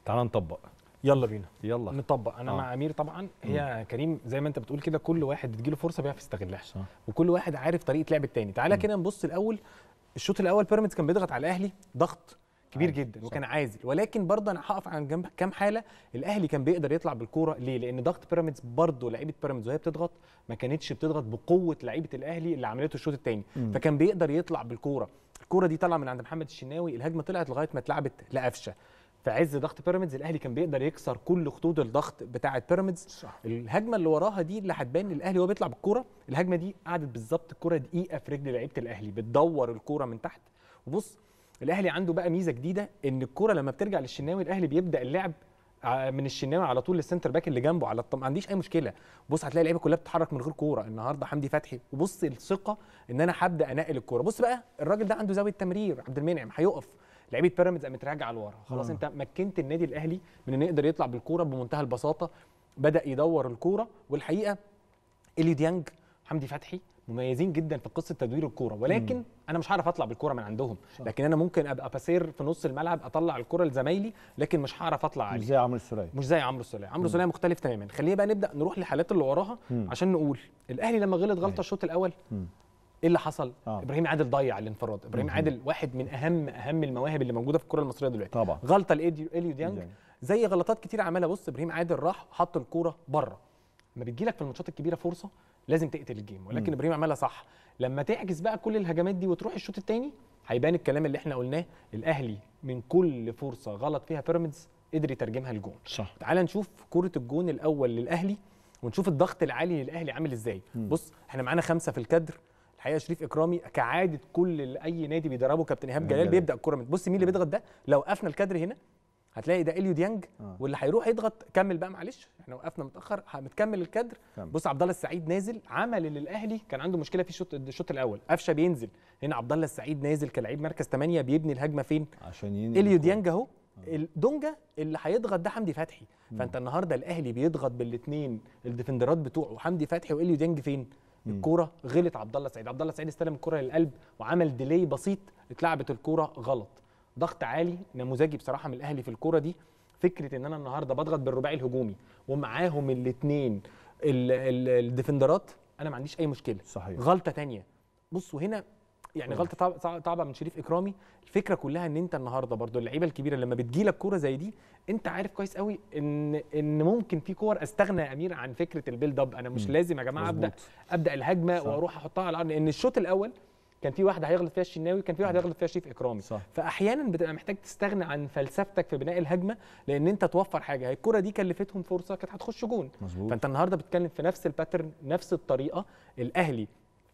تعال نطبق يلا بينا يلا نطبق انا آه. مع امير طبعا هي كريم زي ما انت بتقول كده كل واحد بتجيله فرصه بيعرف يستغلها صح. وكل واحد عارف طريقه لعب التاني تعالى كده نبص الاول الشوط الاول بيراميدز كان بيضغط على الاهلي ضغط كبير عادي، جدا صح. وكان عازل ولكن برضه انا هقف عن جنب كام حاله الاهلي كان بيقدر يطلع بالكوره ليه لان ضغط بيراميدز برضه لعيبه بيراميدز وهي بتضغط ما كانتش بتضغط بقوه لعيبه الاهلي اللي عملته الشوط الثاني فكان بيقدر يطلع بالكوره الكوره دي طالعه من عند محمد الشناوي الهجمه طلعت لغايه ما اتلعبت لقفشه في عز ضغط بيراميدز الاهلي كان بيقدر يكسر كل خطوط الضغط بتاعه بيراميدز صح. الهجمه اللي وراها دي اللي هتبان الاهلي وهو بيطلع بالكوره الهجمه دي قعدت بالظبط الكوره دقيقه في رجل لعيبه الاهلي بتدور الكوره من تحت وبص الاهلي عنده بقى ميزه جديده ان الكوره لما بترجع للشناوي الاهلي بيبدا اللعب ع- من الشناوي على طول للسنتر باك اللي جنبه على الطم ما عنديش اي مشكله بص هتلاقي اللعيبه كلها بتتحرك من غير كوره النهارده حمدي فتحي وبص الثقه ان انا هبدا انقل الكوره بص بقى الراجل ده عنده زاويه تمرير عبد المنعم هيقف لعيبه بيراميدز قامت راجعه لورا خلاص آه. انت مكنت النادي الاهلي من انه يقدر يطلع بالكوره بمنتهى البساطه بدا يدور الكوره والحقيقه اليو ديانج حمدي فتحي مميزين جدا في قصه تدوير الكوره ولكن مم. انا مش هعرف اطلع بالكوره من عندهم صح. لكن انا ممكن ابقى باسير في نص الملعب اطلع الكوره لزمايلي لكن مش هعرف اطلع مش عليه زي عمرو السوليه مش زي عمرو السوليه عمرو السوليه مختلف تماما خلينا بقى نبدا نروح للحالات اللي وراها مم. عشان نقول الاهلي لما غلط غلطه أيوة. الشوط الاول مم. ايه اللي حصل آه. ابراهيم عادل ضيع الانفراد ابراهيم مهم. عادل واحد من اهم اهم المواهب اللي موجوده في الكره المصريه دلوقتي طبعا غلطه لإيديو- اليو ديانج ديانج. زي غلطات كتير عملها بص ابراهيم عادل راح حط الكوره بره لما بتجيلك في الماتشات الكبيره فرصه لازم تقتل الجيم ولكن مم. ابراهيم عملها صح لما تعكس بقى كل الهجمات دي وتروح الشوط الثاني هيبان الكلام اللي احنا قلناه الاهلي من كل فرصه غلط فيها بيراميدز قدر يترجمها لجون صح تعال نشوف كرة الجون الأول للأهلي ونشوف الضغط العالي للأهلي عامل إزاي مم. بص احنا معانا خمسة في الكادر الحقيقة شريف إكرامي كعادة كل أي نادي بيدربه كابتن إيهاب إيهاب جلال جلال. بيبدأ الكرة من بص مين اللي بيضغط ده لو وقفنا الكادر هنا هتلاقي ده اليو ديانج آه. واللي هيروح يضغط كمل بقى معلش احنا وقفنا متاخر هنكمل الكادر كمل. بص عبد الله السعيد نازل عمل اللي الاهلي كان عنده مشكله في الشوط الشوط الاول قفشه بينزل هنا عبد الله السعيد نازل كلاعب مركز 8 بيبني الهجمه فين عشان ينقل اليو الكورة. ديانج اهو الدونجا اللي هيضغط ده حمدي فتحي فانت النهارده الاهلي بيضغط بالاثنين الديفندرات بتوعه حمدي فتحي واليو ديانج فين مم. الكوره غلط عبد الله السعيد عبد الله السعيد استلم الكوره للقلب وعمل ديلي بسيط اتلعبت الكوره غلط ضغط عالي نموذجي بصراحه من الاهلي في الكوره دي فكره ان انا النهارده بضغط بالرباعي الهجومي ومعاهم الاثنين الديفندرات انا ما عنديش اي مشكله صحيح غلطه تانية بص وهنا يعني صحيح. غلطه طاب- صع- صعبه من شريف اكرامي الفكره كلها ان انت النهارده برضو اللعيبه الكبيره لما بتجيلك كوره زي دي انت عارف كويس قوي ان ان ممكن في كور استغنى يا امير عن فكره البيلد اب انا مش مم. لازم يا جماعه ابدا مظبوط. ابدا الهجمه صح. واروح احطها على الارض لان الشوط الاول كان في واحده هيغلط فيها الشناوي كان في واحده هيغلط فيها شريف اكرامي صح فاحيانا بتبقى محتاج تستغنى عن فلسفتك في بناء الهجمه لان انت توفر حاجه هي الكره دي كلفتهم فرصه كانت هتخش جون مظبوط فانت النهارده بتتكلم في نفس الباترن نفس الطريقه الاهلي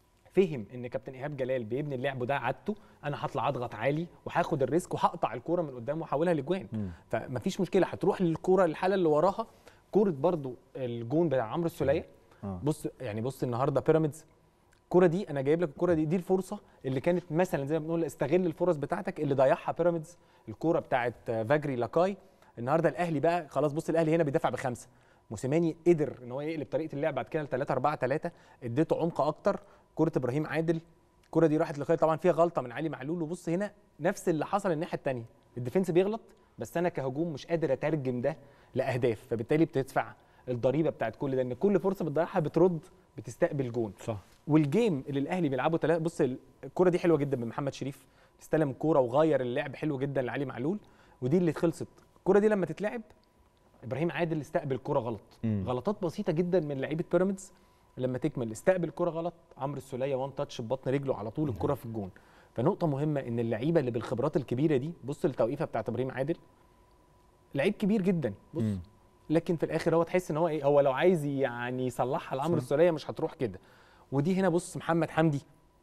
فهم ان كابتن ايهاب جلال بيبني اللعب ده عادته انا هطلع اضغط عالي وهاخد الريسك وهقطع الكوره من قدام واحولها لجوان مم. فمفيش مشكله هتروح للكوره الحاله اللي وراها كوره برضو الجون بتاع عمرو السوليه آه. بص يعني بص النهارده بيراميدز الكوره دي انا جايب لك الكوره دي دي الفرصه اللي كانت مثلا زي ما بنقول استغل الفرص بتاعتك اللي ضيعها بيراميدز الكوره بتاعت فاجري لاكاي النهارده الاهلي بقى خلاص بص الاهلي هنا بيدافع بخمسه موسيماني قدر ان هو يقلب طريقه اللعب بعد كده ل 3 4 3 اديته عمق اكتر كره ابراهيم عادل الكره دي راحت لخالد طبعا فيها غلطه من علي معلول وبص هنا نفس اللي حصل الناحيه الثانيه الديفنس بيغلط بس انا كهجوم مش قادر اترجم ده لاهداف فبالتالي بتدفع الضريبه بتاعت كل ده ان كل فرصه بتضيعها بترد بتستقبل جون صح والجيم اللي الاهلي بيلعبه تلا... بص الكره دي حلوه جدا من محمد شريف استلم الكوره وغير اللعب حلو جدا لعلي معلول ودي اللي خلصت الكره دي لما تتلعب ابراهيم عادل استقبل كرة غلط مم. غلطات بسيطه جدا من لعيبه بيراميدز لما تكمل استقبل كرة غلط عمرو السوليه وان تاتش ببطن رجله على طول الكرة في الجون فنقطه مهمه ان اللعيبه اللي بالخبرات الكبيره دي بص التوقيفه بتاعت ابراهيم عادل لعيب كبير جدا بص مم. لكن في الاخر هو تحس ان هو ايه هو لو عايز يعني يصلحها لعمرو صح. السوليه مش هتروح كده ودي هنا بص محمد حمدي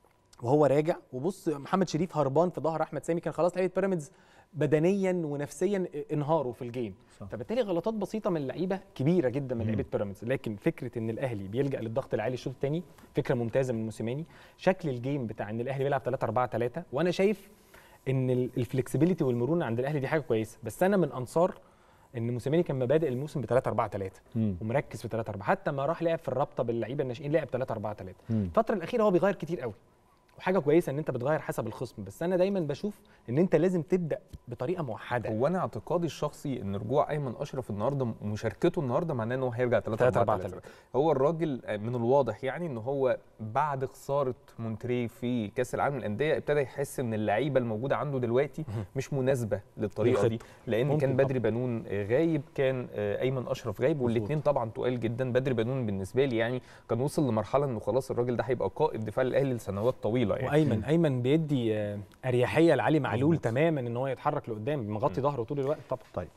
وهو راجع وبص محمد شريف هربان في ظهر احمد سامي كان خلاص لعيبه بيراميدز بدنيا ونفسيا انهاروا في الجيم صح. فبالتالي غلطات بسيطه من لعيبه كبيره جدا من مم. لعيبه بيراميدز لكن فكره ان الاهلي بيلجا للضغط العالي الشوط الثاني فكره ممتازه من موسيماني شكل الجيم بتاع ان الاهلي بيلعب 3 4 3 وانا شايف ان الفلكسبيليتي والمرونه عند الاهلي دي حاجه كويسه بس انا من انصار ان موسيماني كان مبادئ الموسم ب 3 4 3 مم. ومركز في 3 4 حتى ما راح لعب في الرابطه باللعيبه الناشئين لعب 3 4 3 مم. الفتره الاخيره هو بيغير كتير قوي وحاجه كويسه ان انت بتغير حسب الخصم بس انا دايما بشوف ان انت لازم تبدا بطريقه موحده هو انا اعتقادي الشخصي ان رجوع ايمن اشرف النهارده ومشاركته النهارده معناه ان هو هيرجع 3 3 4 4 3 هو الراجل من الواضح يعني ان هو بعد خساره مونتري في كاس العالم للانديه ابتدى يحس ان اللعيبه الموجوده عنده دلوقتي مش مناسبه للطريقه دي لان ممكن كان بدري بنون غايب كان ايمن اشرف غايب والاثنين طبعا تقال جدا بدري بنون بالنسبه لي يعني كان وصل لمرحله انه خلاص الراجل ده هيبقى قائد دفاع الاهلي لسنوات طويله يعني وايمن ايمن بيدي اريحيه لعلي معلول تماما ان هو يتحرك لقدام مغطي ظهره طول الوقت طبعا طيب